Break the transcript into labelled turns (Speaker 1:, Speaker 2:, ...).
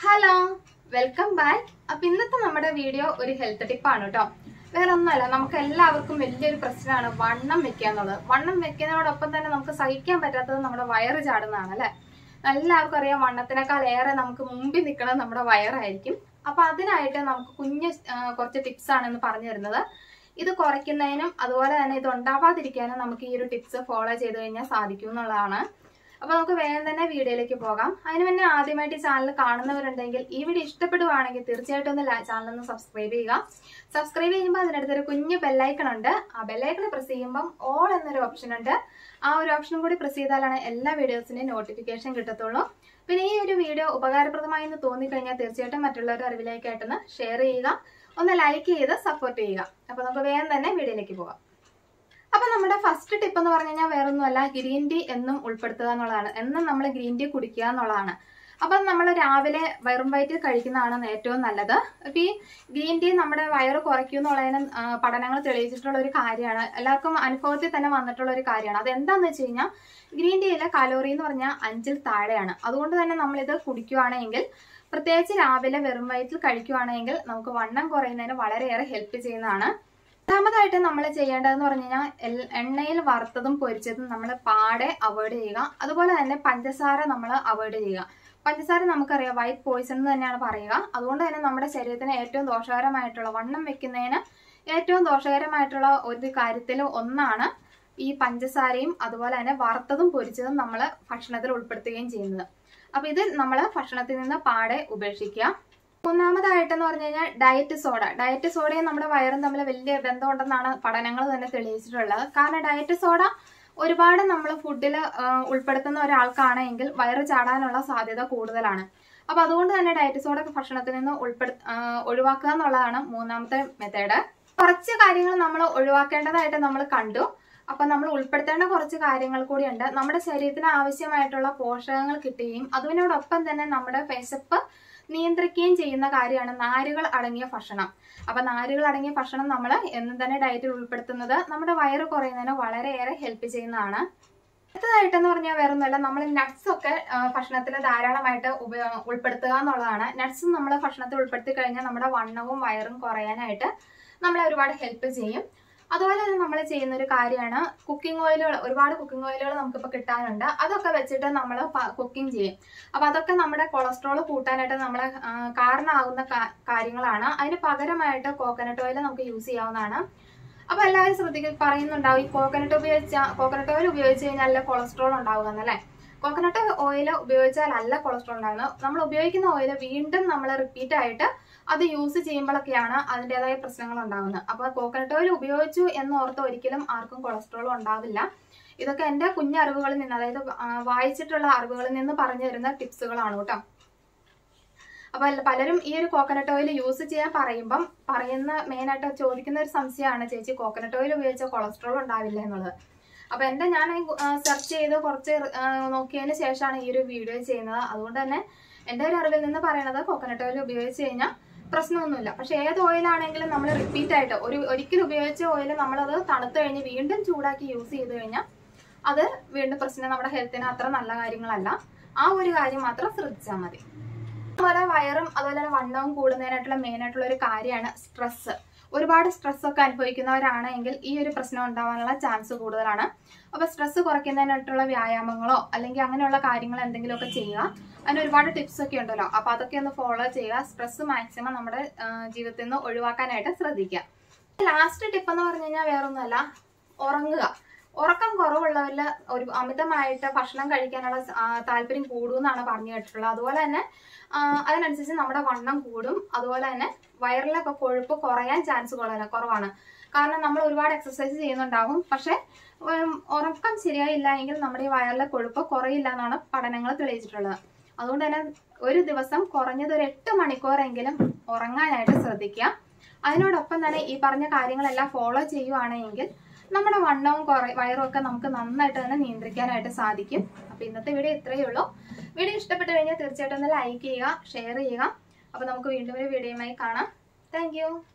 Speaker 1: hello welcome back അപ്പൊ ഇന്നത്തെ നമ്മുടെ വീഡിയോ ഒരു ഹെൽത്ത് ടിപ്പാണ് കേട്ടോ വേറെ ഒന്നുമല്ല നമുക്ക് എല്ലാവർക്കും വലിയൊരു പ്രശ്നമാണ് വണ്ണം വെക്കുക എന്നുള്ളത് വണ്ണം വെക്കുന്നതോടൊപ്പം തന്നെ നമുക്ക് സഹിക്കാൻ പറ്റാത്തത് നമ്മുടെ വയറ് ചാടുന്നതാണ് അല്ലെ എല്ലാവർക്കും അറിയാം വണ്ണത്തിനേക്കാൾ ഏറെ നമുക്ക് മുമ്പിൽ നിൽക്കുന്നത് നമ്മുടെ വയറായിരിക്കും അപ്പൊ അതിനായിട്ട് നമുക്ക് കുഞ്ഞ് ആ, കുറച്ച് ടിപ്സ് ആണ് ഇന്ന് പറഞ്ഞു തരുന്നത് ഇത് കുറയ്ക്കുന്നതിനും അതുപോലെ തന്നെ ഇത് ഉണ്ടാവാതിരിക്കാനും നമുക്ക് ഈ ഒരു ടിപ്സ് ഫോളോ ചെയ്ത് കഴിഞ്ഞാൽ സാധിക്കും എന്നുള്ളതാണ് അപ്പൊ നമുക്ക് വേഗം തന്നെ വീഡിയോയിലേക്ക് പോകാം അതിന് മുന്നേ ആദ്യമായിട്ട് ഈ ചാനൽ കാണുന്നവരുണ്ടെങ്കിൽ ഈ വീഡിയോ ഇഷ്ടപ്പെടുവാണെങ്കിൽ തീർച്ചയായിട്ടും ഒന്ന് ചാനൽ ഒന്ന് സബ്സ്ക്രൈബ് ചെയ്യുക സബ്സ്ക്രൈബ് ചെയ്യുമ്പോൾ അതിനടുത്തൊരു കുഞ്ഞ് ബെല്ലൈക്കൺ ഉണ്ട് ആ ബെല്ലൈക്കൺ പ്രസ് ചെയ്യുമ്പം ഓൾ എന്നൊരു ഓപ്ഷൻ ഉണ്ട് ആ ഒരു ഓപ്ഷനും കൂടി പ്രസ് ചെയ്താലാണ് എല്ലാ വീഡിയോസിന്റെയും നോട്ടിഫിക്കേഷൻ കിട്ടത്തുള്ളൂ പിന്നെ ഈ ഒരു വീഡിയോ ഉപകാരപ്രദമായി എന്ന് തോന്നിക്കഴിഞ്ഞാൽ തീർച്ചയായിട്ടും മറ്റുള്ളവരുടെ അറിവിലേക്കായിട്ടൊന്ന് ഷെയർ ചെയ്യുക ഒന്ന് ലൈക്ക് ചെയ്ത് സപ്പോർട്ട് ചെയ്യുക അപ്പൊ നമുക്ക് വേഗം തന്നെ വീഡിയോയിലേക്ക് പോകാം അപ്പൊ നമ്മുടെ ഫസ്റ്റ് ടിപ്പ് എന്ന് പറഞ്ഞു കഴിഞ്ഞാൽ വേറൊന്നുമല്ല ഗ്രീൻ ടീ എന്നും ഉൾപ്പെടുത്തുക എന്നുള്ളതാണ് എന്നും നമ്മൾ ഗ്രീൻ ടീ കുടിക്കുക എന്നുള്ളതാണ് അപ്പൊ നമ്മൾ രാവിലെ വെറും വയറ്റിൽ കഴിക്കുന്നതാണ് ഏറ്റവും നല്ലത് അപ്പൊ ഈ ഗ്രീൻ ടീ നമ്മുടെ വയറ് കുറയ്ക്കും എന്നുള്ളതിന് ആ, പഠനങ്ങൾ തെളിയിച്ചിട്ടുള്ള ഒരു കാര്യമാണ് എല്ലാവർക്കും അനുഭവത്തിൽ തന്നെ വന്നിട്ടുള്ള ഒരു കാര്യമാണ് അത് എന്താന്ന് വെച്ച് കഴിഞ്ഞാൽ ഗ്രീൻ ടീയിലെ കലോറി എന്ന് പറഞ്ഞാൽ അഞ്ചിൽ താഴെയാണ് അതുകൊണ്ട് തന്നെ നമ്മൾ ഇത് കുടിക്കുകയാണെങ്കിൽ പ്രത്യേകിച്ച് രാവിലെ വെറും വയറ്റിൽ കഴിക്കുകയാണെങ്കിൽ നമുക്ക് വണ്ണം കുറയുന്നതിന് വളരെയേറെ ഹെൽപ്പ് ചെയ്യുന്നതാണ് രണ്ടാമതായിട്ട് നമ്മൾ ചെയ്യേണ്ടതെന്ന് പറഞ്ഞു കഴിഞ്ഞാൽ എൽ- എണ്ണയിൽ വറുത്തതും പൊരിച്ചതും നമ്മൾ പാടെ അവോയ്ഡ് ചെയ്യുക അതുപോലെ തന്നെ പഞ്ചസാര നമ്മൾ അവോയ്ഡ് ചെയ്യുക പഞ്ചസാര നമുക്കറിയാം വൈറ്റ് പോയിസൺ എന്ന് തന്നെയാണ് പറയുക അതുകൊണ്ട് തന്നെ നമ്മുടെ ശരീരത്തിന് ഏറ്റവും ദോഷകരമായിട്ടുള്ള വണ്ണം വെക്കുന്നതിന് ഏറ്റവും ദോഷകരമായിട്ടുള്ള ഒരു കാര്യത്തിൽ ഒന്നാണ് ഈ പഞ്ചസാരയും അതുപോലെ തന്നെ വറുത്തതും പൊരിച്ചതും നമ്മൾ ഭക്ഷണത്തിൽ ഉൾപ്പെടുത്തുകയും ചെയ്യുന്നത് അപ്പൊ ഇത് നമ്മൾ ഭക്ഷണത്തിൽ നിന്ന് പാടെ ഉപേക്ഷിക്കുക മൂന്നാമതായിട്ടെന്ന് പറഞ്ഞു കഴിഞ്ഞാൽ ഡയറ്റ് സോഡ ഡയറ്റ് സോഡയും നമ്മുടെ വയറും തമ്മിൽ വലിയ ബന്ധമുണ്ടെന്നാണ് പഠനങ്ങൾ തന്നെ തെളിയിച്ചിട്ടുള്ളത് കാരണം ഡയറ്റ് സോഡ ഒരുപാട് നമ്മൾ ഫുഡിൽ ഉൾപ്പെടുത്തുന്ന ഒരാൾക്കാണെങ്കിൽ വയറ് ചാടാനുള്ള സാധ്യത കൂടുതലാണ് അപ്പൊ അതുകൊണ്ട് തന്നെ ഡയറ്റ് സോഡ ഭക്ഷണത്തിൽ നിന്ന് ഉൾപ്പെടു ആ, ഒഴിവാക്കുക എന്നുള്ളതാണ് മൂന്നാമത്തെ മെത്തേഡ് കുറച്ച് കാര്യങ്ങൾ നമ്മൾ ഒഴിവാക്കേണ്ടതായിട്ട് നമ്മൾ കണ്ടു അപ്പൊ നമ്മൾ ഉൾപ്പെടുത്തേണ്ട കുറച്ച് കാര്യങ്ങൾ കൂടിയുണ്ട് നമ്മുടെ ശരീരത്തിന് ആവശ്യമായിട്ടുള്ള പോഷകങ്ങൾ കിട്ടുകയും അതിനോടൊപ്പം തന്നെ നമ്മുടെ വിശപ്പ് നിയന്ത്രിക്കുകയും ചെയ്യുന്ന കാര്യമാണ് നാരുകൾ അടങ്ങിയ ഭക്ഷണം അപ്പൊ നാരുകൾ അടങ്ങിയ ഭക്ഷണം നമ്മൾ എന്നും തന്നെ ഡയറ്റിൽ ഉൾപ്പെടുത്തുന്നത് നമ്മുടെ വയറ് കുറയുന്നതിന് വളരെയേറെ ഹെൽപ്പ് ചെയ്യുന്നതാണ് അടുത്തതായിട്ടെന്ന് പറഞ്ഞാൽ വേറൊന്നുമല്ല നമ്മൾ നട്ട്സ് ഒക്കെ ഭക്ഷണത്തിൽ ധാരാളമായിട്ട് ഉപയോ ഉൾപ്പെടുത്തുക എന്നുള്ളതാണ് നട്ട്സ് നമ്മൾ ഭക്ഷണത്തിൽ ഉൾപ്പെടുത്തി കഴിഞ്ഞാൽ നമ്മുടെ വണ്ണവും വയറും കുറയാനായിട്ട് നമ്മളെ ഒരുപാട് ഹെൽപ്പ് ചെയ്യും അതുപോലെ തന്നെ നമ്മൾ ചെയ്യുന്ന ഒരു കാര്യമാണ് കുക്കിംഗ് ഓയിലുകൾ ഒരുപാട് കുക്കിംഗ് ഓയിലുകൾ നമുക്കിപ്പോൾ കിട്ടാനുണ്ട് അതൊക്കെ വെച്ചിട്ട് നമ്മൾ കുക്കിംഗ് ചെയ്യും അപ്പൊ അതൊക്കെ നമ്മുടെ കൊളസ്ട്രോൾ കൂട്ടാനായിട്ട് നമ്മളെ ആ, കാരണമാകുന്ന കാ- കാര്യങ്ങളാണ് അതിന് പകരമായിട്ട് കോക്കനട്ട് ഓയിൽ നമുക്ക് യൂസ് ചെയ്യാവുന്നതാണ് അപ്പൊ എല്ലാവരും ശ്രദ്ധിക്കുക പറയുന്നുണ്ടാവും ഈ കോക്കനട്ട് ഉപയോഗിച്ച കോക്കനട്ട് ഓയിൽ ഉപയോഗിച്ച് കഴിഞ്ഞാൽ കൊളസ്ട്രോൾ ഉണ്ടാവുക എന്നല്ലേ കോക്കനട്ട് ഓയിൽ ഉപയോഗിച്ചാൽ അല്ല കൊളസ്ട്രോൾ ഉണ്ടാകുന്നത് നമ്മൾ ഉപയോഗിക്കുന്ന ഓയിൽ വീണ്ടും നമ്മൾ റിപ്പീറ്റ് ആയിട്ട് അത് യൂസ് ചെയ്യുമ്പോഴൊക്കെയാണ് അതിൻ്റെതായ പ്രശ്നങ്ങൾ ഉണ്ടാകുന്നത് അപ്പൊ കോക്കനട്ട് ഓയിൽ ഉപയോഗിച്ചു എന്ന് ഓർത്ത് ഒരിക്കലും ആർക്കും കൊളസ്ട്രോൾ ഉണ്ടാവില്ല ഇതൊക്കെ എൻ്റെ കുഞ്ഞറിവുകളിൽ നിന്ന് അതായത് ആ, വായിച്ചിട്ടുള്ള അറിവുകളിൽ നിന്ന് പറഞ്ഞു തരുന്ന ടിപ്സുകളാണ് കേട്ടോ അപ്പൊ അല്ല- പലരും ഈ ഒരു കോക്കനട്ട് ഓയിൽ യൂസ് ചെയ്യാൻ പറയുമ്പം പറയുന്ന മെയിൻ ആയിട്ട് ചോദിക്കുന്ന ഒരു സംശയമാണ് ചേച്ചി കോക്കനട്ട് ഓയിൽ ഉപയോഗിച്ച കൊളസ്ട്രോൾ ഉണ്ടാവില്ല എന്നുള്ളത് അപ്പൊ എന്റെ ഞാൻ സെർച്ച് ചെയ്ത് കുറച്ച് ആ, നോക്കിയതിന് ശേഷമാണ് ഈ ഒരു വീഡിയോ ചെയ്യുന്നത് അതുകൊണ്ട് തന്നെ എന്റെ ഒരു അറിവിൽ നിന്ന് പറയണത് കോക്കനട്ട് ഓയിൽ ഉപയോഗിച്ച് കഴിഞ്ഞാൽ പ്രശ്നമൊന്നുമില്ല പക്ഷെ ഏത് ഓയിലാണെങ്കിലും നമ്മൾ റിപ്പീറ്റ് ആയിട്ട് ഒരു ഒരിക്കൽ ഉപയോഗിച്ച ഓയിൽ നമ്മളത് തണുത്ത് കഴിഞ്ഞ് വീണ്ടും ചൂടാക്കി യൂസ് ചെയ്ത് കഴിഞ്ഞാൽ അത് വീണ്ടും പ്രശ്നം നമ്മുടെ ഹെൽത്തിന് അത്ര നല്ല കാര്യങ്ങളല്ല ആ ഒരു കാര്യം മാത്രം ശ്രദ്ധിച്ചാൽ മതി അതുപോലെ വയറും അതുപോലെ തന്നെ വണ്ണവും കൂടുന്നതിനായിട്ടുള്ള മെയിൻ ആയിട്ടുള്ള ഒരു കാര്യമാണ് സ്ട്രെസ് ഒരുപാട് സ്ട്രെസ് ഒക്കെ അനുഭവിക്കുന്നവരാണെങ്കിൽ ഈ ഒരു പ്രശ്നം ഉണ്ടാവാനുള്ള ചാൻസ് കൂടുതലാണ് അപ്പൊ സ്ട്രെസ് കുറയ്ക്കുന്നതിനായിട്ടുള്ള വ്യായാമങ്ങളോ അല്ലെങ്കിൽ അങ്ങനെയുള്ള കാര്യങ്ങൾ എന്തെങ്കിലുമൊക്കെ ചെയ്യുക അതിന് ഒരുപാട് ടിപ്സ് ഒക്കെ ഉണ്ടല്ലോ അപ്പൊ അതൊക്കെ ഒന്ന് ഫോളോ ചെയ്യുക സ്ട്രെസ് മാക്സിമം നമ്മുടെ ആ, ജീവിതത്തിൽ നിന്ന് ഒഴിവാക്കാനായിട്ട് ശ്രദ്ധിക്കുക ലാസ്റ്റ് ടിപ്പ് എന്ന് പറഞ്ഞു കഴിഞ്ഞാൽ വേറൊന്നുമല്ല ഉറങ്ങുക ഉറക്കം കുറവുള്ളവരിൽ ഒരു അമിതമായിട്ട് ഭക്ഷണം കഴിക്കാനുള്ള സ- ആ, താല്പര്യം കൂടുമെന്നാണ് പറഞ്ഞു കേട്ടിട്ടുള്ളത് അതുപോലെ തന്നെ ആ, അതിനനുസരിച്ച് നമ്മുടെ വണ്ണം കൂടും അതുപോലെ തന്നെ വയറിലൊക്കെ കൊഴുപ്പ് കുറയാൻ ചാൻസ് കൂടുതലാണ് കുറവാണ് കാരണം നമ്മൾ ഒരുപാട് എക്സസൈസ് ചെയ്യുന്നുണ്ടാവും പക്ഷെ ഉം, ഉറക്കം ശരിയായില്ല എങ്കിൽ നമ്മുടെ ഈ വയറിലെ കൊഴുപ്പ് കുറയില്ല എന്നാണ് പഠനങ്ങൾ തെളിയിച്ചിട്ടുള്ളത് അതുകൊണ്ട് തന്നെ ഒരു ദിവസം കുറഞ്ഞത് ഒരു എട്ട് മണിക്കൂറെങ്കിലും ഉറങ്ങാനായിട്ട് ശ്രദ്ധിക്കുക അതിനോടൊപ്പം തന്നെ ഈ പറഞ്ഞ കാര്യങ്ങളെല്ലാം ഫോളോ ചെയ്യുവാണെങ്കിൽ നമ്മുടെ വണ്ണവും കുറ വയറും ഒക്കെ നമുക്ക് നന്നായിട്ട് തന്നെ നിയന്ത്രിക്കാനായിട്ട് സാധിക്കും അപ്പൊ ഇന്നത്തെ വീഡിയോ ഇത്രയേ ഉള്ളൂ വീഡിയോ ഇഷ്ടപ്പെട്ടു കഴിഞ്ഞാൽ തീർച്ചയായിട്ടും ഒന്ന് ലൈക്ക് ചെയ്യുക ഷെയർ ചെയ്യുക അപ്പൊ നമുക്ക് വീണ്ടും ഒരു വീഡിയോയുമായി കാണാം താങ്ക്